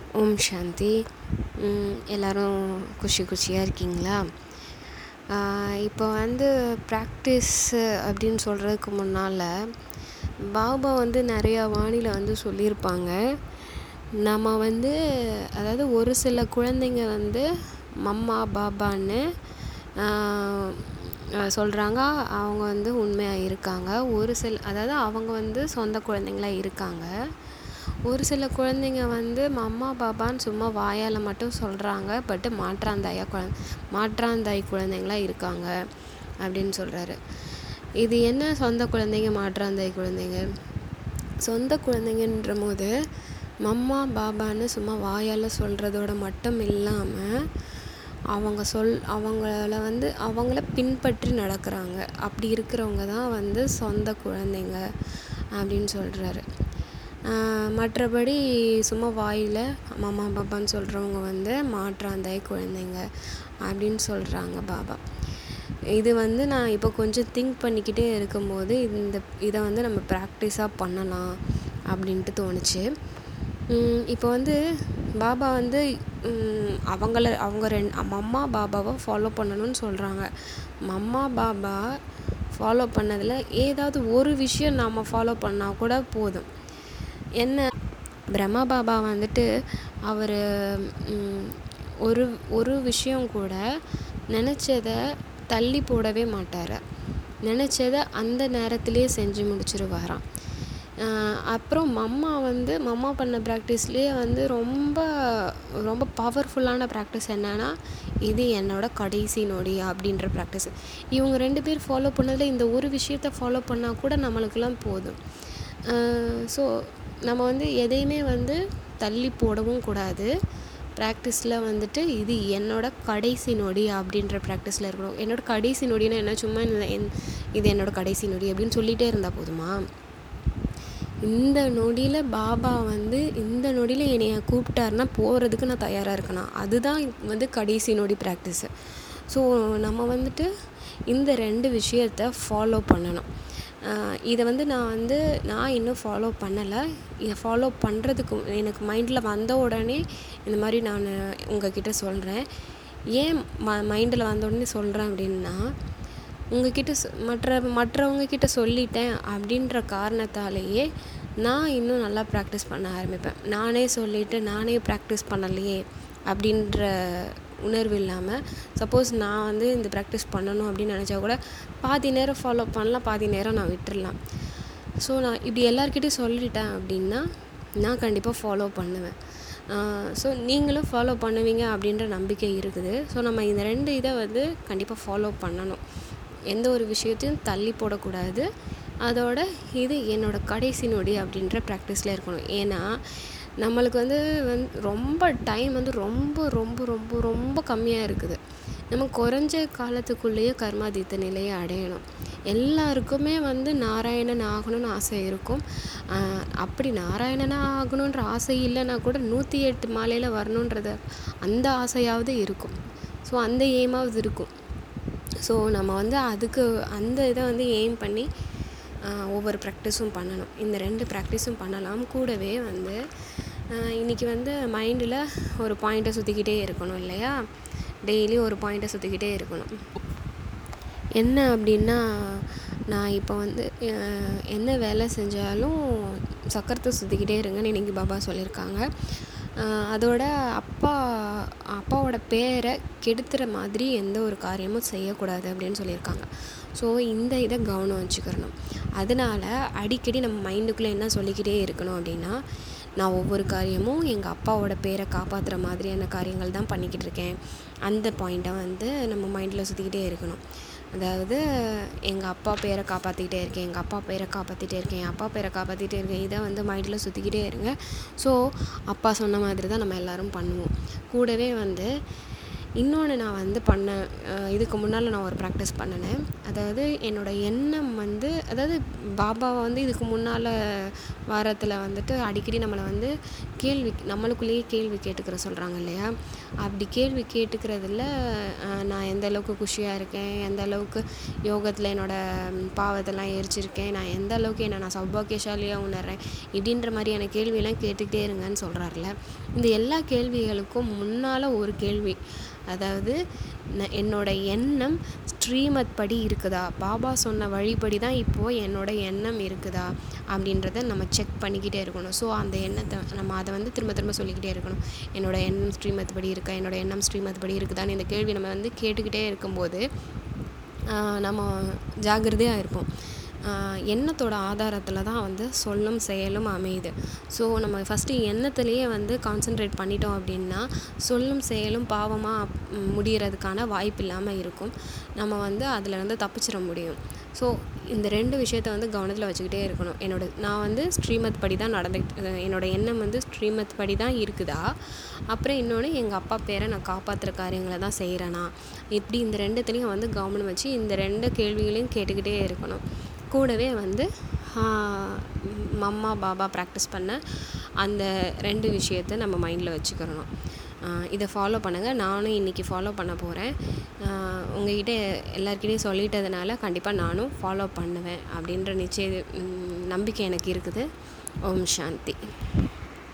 ஓம் சாந்தி எல்லோரும் குஷி குஷியாக இருக்கீங்களா இப்போ வந்து ப்ராக்டிஸ்ஸு அப்படின்னு சொல்கிறதுக்கு முன்னால் பாபா வந்து நிறையா வானிலை வந்து சொல்லியிருப்பாங்க நம்ம வந்து அதாவது ஒரு சில குழந்தைங்க வந்து மம்மா பாபான்னு சொல்கிறாங்க அவங்க வந்து உண்மையாக இருக்காங்க ஒரு சில அதாவது அவங்க வந்து சொந்த குழந்தைங்களா இருக்காங்க ஒரு சில குழந்தைங்க வந்து மம்மா பாபான்னு சும்மா வாயால் மட்டும் சொல்கிறாங்க பட்டு மாற்றாந்தாயா குழந் மாற்றாந்தாய் குழந்தைங்களா இருக்காங்க அப்படின்னு சொல்கிறாரு இது என்ன சொந்த குழந்தைங்க மாற்றாந்தாய் குழந்தைங்க சொந்த குழந்தைங்கன்ற போது மம்மா பாபான்னு சும்மா வாயால் சொல்கிறதோட மட்டும் இல்லாமல் அவங்க சொல் அவங்கள வந்து அவங்கள பின்பற்றி நடக்கிறாங்க அப்படி இருக்கிறவங்க தான் வந்து சொந்த குழந்தைங்க அப்படின்னு சொல்கிறாரு மற்றபடி சும்மா வாயில் மம்மா பாபான்னு சொல்கிறவங்க வந்து மாற்றாந்தாய் குழந்தைங்க அப்படின்னு சொல்கிறாங்க பாபா இது வந்து நான் இப்போ கொஞ்சம் திங்க் பண்ணிக்கிட்டே இருக்கும்போது இந்த இதை வந்து நம்ம ப்ராக்டிஸாக பண்ணலாம் அப்படின்ட்டு தோணுச்சு இப்போ வந்து பாபா வந்து அவங்கள அவங்க ரெண் மம்மா பாபாவை ஃபாலோ பண்ணணும்னு சொல்கிறாங்க மம்மா பாபா ஃபாலோ பண்ணதில் ஏதாவது ஒரு விஷயம் நாம் ஃபாலோ பண்ணால் கூட போதும் என்ன பிரம்மா பாபா வந்துட்டு அவர் ஒரு ஒரு விஷயம் கூட நினச்சத தள்ளி போடவே மாட்டார் நினச்சத அந்த நேரத்திலே செஞ்சு முடிச்சிருவாராம் அப்புறம் மம்மா வந்து மம்மா பண்ண ப்ராக்டிஸ்லேயே வந்து ரொம்ப ரொம்ப பவர்ஃபுல்லான ப்ராக்டிஸ் என்னென்னா இது என்னோடய கடைசி நொடி அப்படின்ற ப்ராக்டிஸ் இவங்க ரெண்டு பேர் ஃபாலோ பண்ணதில் இந்த ஒரு விஷயத்த ஃபாலோ பண்ணால் கூட நம்மளுக்கெல்லாம் போதும் ஸோ நம்ம வந்து எதையுமே வந்து தள்ளி போடவும் கூடாது ப்ராக்டிஸில் வந்துட்டு இது என்னோடய கடைசி நொடி அப்படின்ற ப்ராக்டிஸில் இருக்கணும் என்னோடய கடைசி நொடினா என்ன சும்மா இது என்னோடய கடைசி நொடி அப்படின்னு சொல்லிகிட்டே இருந்தால் போதுமா இந்த நொடியில் பாபா வந்து இந்த நொடியில் என்னைய கூப்பிட்டாருன்னா போகிறதுக்கு நான் தயாராக இருக்கணும் அதுதான் வந்து கடைசி நொடி ப்ராக்டிஸு ஸோ நம்ம வந்துட்டு இந்த ரெண்டு விஷயத்த ஃபாலோ பண்ணணும் இதை வந்து நான் வந்து நான் இன்னும் ஃபாலோ பண்ணலை இதை ஃபாலோ பண்ணுறதுக்கு எனக்கு மைண்டில் வந்த உடனே இந்த மாதிரி நான் உங்ககிட்ட சொல்கிறேன் ஏன் ம மைண்டில் வந்த உடனே சொல்கிறேன் அப்படின்னா உங்ககிட்ட மற்ற மற்றவங்கக்கிட்ட சொல்லிட்டேன் அப்படின்ற காரணத்தாலேயே நான் இன்னும் நல்லா ப்ராக்டிஸ் பண்ண ஆரம்பிப்பேன் நானே சொல்லிவிட்டு நானே ப்ராக்டிஸ் பண்ணலையே அப்படின்ற உணர்வு இல்லாமல் சப்போஸ் நான் வந்து இந்த ப்ராக்டிஸ் பண்ணணும் அப்படின்னு நினச்சா கூட பாதி நேரம் ஃபாலோ பண்ணலாம் பாதி நேரம் நான் விட்டுடலாம் ஸோ நான் இப்படி எல்லாருக்கிட்டையும் சொல்லிட்டேன் அப்படின்னா நான் கண்டிப்பாக ஃபாலோ பண்ணுவேன் ஸோ நீங்களும் ஃபாலோ பண்ணுவீங்க அப்படின்ற நம்பிக்கை இருக்குது ஸோ நம்ம இந்த ரெண்டு இதை வந்து கண்டிப்பாக ஃபாலோ பண்ணணும் எந்த ஒரு விஷயத்தையும் தள்ளி போடக்கூடாது அதோட இது என்னோடய கடைசி நொடி அப்படின்ற ப்ராக்டிஸில் இருக்கணும் ஏன்னா நம்மளுக்கு வந்து வந் ரொம்ப டைம் வந்து ரொம்ப ரொம்ப ரொம்ப ரொம்ப கம்மியாக இருக்குது நம்ம குறைஞ்ச காலத்துக்குள்ளேயே கர்மாதீத்த நிலையை அடையணும் எல்லாருக்குமே வந்து நாராயணன் ஆகணும்னு ஆசை இருக்கும் அப்படி நாராயணனாக ஆகணுன்ற ஆசை இல்லைன்னா கூட நூற்றி எட்டு மாலையில் வரணுன்றத அந்த ஆசையாவது இருக்கும் ஸோ அந்த எய்மாவது இருக்கும் ஸோ நம்ம வந்து அதுக்கு அந்த இதை வந்து எய்ம் பண்ணி ஒவ்வொரு ப்ராக்டிஸும் பண்ணணும் இந்த ரெண்டு ப்ராக்டிஸும் பண்ணலாம் கூடவே வந்து இன்றைக்கி வந்து மைண்டில் ஒரு பாயிண்ட்டை சுற்றிக்கிட்டே இருக்கணும் இல்லையா டெய்லி ஒரு பாயிண்ட்டை சுற்றிக்கிட்டே இருக்கணும் என்ன அப்படின்னா நான் இப்போ வந்து என்ன வேலை செஞ்சாலும் சக்கரத்தை சுற்றிக்கிட்டே இருங்கன்னு இன்றைக்கி பாபா சொல்லியிருக்காங்க அதோட அப்பா அப்பாவோட பேரை கெடுத்துற மாதிரி எந்த ஒரு காரியமும் செய்யக்கூடாது அப்படின்னு சொல்லியிருக்காங்க ஸோ இந்த இதை கவனம் வச்சுக்கிறணும் அதனால் அடிக்கடி நம்ம மைண்டுக்குள்ளே என்ன சொல்லிக்கிட்டே இருக்கணும் அப்படின்னா நான் ஒவ்வொரு காரியமும் எங்கள் அப்பாவோட பேரை காப்பாற்றுற மாதிரியான காரியங்கள் தான் பண்ணிக்கிட்டு இருக்கேன் அந்த பாயிண்ட்டை வந்து நம்ம மைண்டில் சுற்றிக்கிட்டே இருக்கணும் அதாவது எங்கள் அப்பா பேரை காப்பாற்றிக்கிட்டே இருக்கேன் எங்கள் அப்பா பேரை காப்பாற்றிட்டே இருக்கேன் என் அப்பா பேரை காப்பாற்றிட்டே இருக்கேன் இதை வந்து மைண்டில் சுற்றிக்கிட்டே இருங்க ஸோ அப்பா சொன்ன மாதிரி தான் நம்ம எல்லோரும் பண்ணுவோம் கூடவே வந்து இன்னொன்று நான் வந்து பண்ணேன் இதுக்கு முன்னால் நான் ஒரு ப்ராக்டிஸ் பண்ணினேன் அதாவது என்னோடய எண்ணம் வந்து அதாவது பாபாவை வந்து இதுக்கு முன்னால் வாரத்தில் வந்துட்டு அடிக்கடி நம்மளை வந்து கேள்வி நம்மளுக்குள்ளேயே கேள்வி கேட்டுக்கிற சொல்கிறாங்க இல்லையா அப்படி கேள்வி கேட்டுக்கிறதுல நான் எந்த அளவுக்கு குஷியாக இருக்கேன் எந்த அளவுக்கு யோகத்தில் என்னோடய பாவத்தெல்லாம் எரிச்சிருக்கேன் நான் எந்த அளவுக்கு என்னை நான் சௌபாக்கியசாலியாக உணர்றேன் இப்படின்ற மாதிரியான கேள்வியெல்லாம் கேட்டுக்கிட்டே இருங்கன்னு சொல்கிறாருல இந்த எல்லா கேள்விகளுக்கும் முன்னால் ஒரு கேள்வி அதாவது ந என்னோடய எண்ணம் ஸ்ரீமத் படி இருக்குதா பாபா சொன்ன வழிப்படி தான் இப்போது என்னோடய எண்ணம் இருக்குதா அப்படின்றத நம்ம செக் பண்ணிக்கிட்டே இருக்கணும் ஸோ அந்த எண்ணத்தை நம்ம அதை வந்து திரும்ப திரும்ப சொல்லிக்கிட்டே இருக்கணும் என்னோடய எண்ணம் ஸ்ரீமத் படி இருக்கா என்னோடய எண்ணம் ஸ்ரீமத் படி இருக்குதான்னு இந்த கேள்வி நம்ம வந்து கேட்டுக்கிட்டே இருக்கும்போது நம்ம ஜாகிரதையாக இருப்போம் எண்ணத்தோட ஆதாரத்தில் தான் வந்து சொல்லும் செயலும் அமையுது ஸோ நம்ம ஃபஸ்ட்டு எண்ணத்துலேயே வந்து கான்சென்ட்ரேட் பண்ணிட்டோம் அப்படின்னா சொல்லும் செயலும் பாவமாக முடிகிறதுக்கான வாய்ப்பு இல்லாமல் இருக்கும் நம்ம வந்து அதில் வந்து தப்பிச்சிட முடியும் ஸோ இந்த ரெண்டு விஷயத்த வந்து கவனத்தில் வச்சுக்கிட்டே இருக்கணும் என்னோட நான் வந்து ஸ்ரீமத் படி தான் நடந்துக்கிட்டு என்னோடய எண்ணம் வந்து ஸ்ரீமத் படி தான் இருக்குதா அப்புறம் இன்னொன்று எங்கள் அப்பா பேரை நான் காப்பாற்றுற காரியங்களை தான் செய்கிறேனா இப்படி இந்த ரெண்டுத்துலேயும் வந்து கவனம் வச்சு இந்த ரெண்டு கேள்விகளையும் கேட்டுக்கிட்டே இருக்கணும் கூடவே வந்து மம்மா பாபா ப்ராக்டிஸ் பண்ண அந்த ரெண்டு விஷயத்த நம்ம மைண்டில் வச்சுக்கிறணும் இதை ஃபாலோ பண்ணுங்கள் நானும் இன்றைக்கி ஃபாலோ பண்ண போகிறேன் உங்கள்கிட்ட எல்லாருக்கிட்டையும் சொல்லிட்டதுனால கண்டிப்பாக நானும் ஃபாலோ பண்ணுவேன் அப்படின்ற நிச்சய நம்பிக்கை எனக்கு இருக்குது ஓம் சாந்தி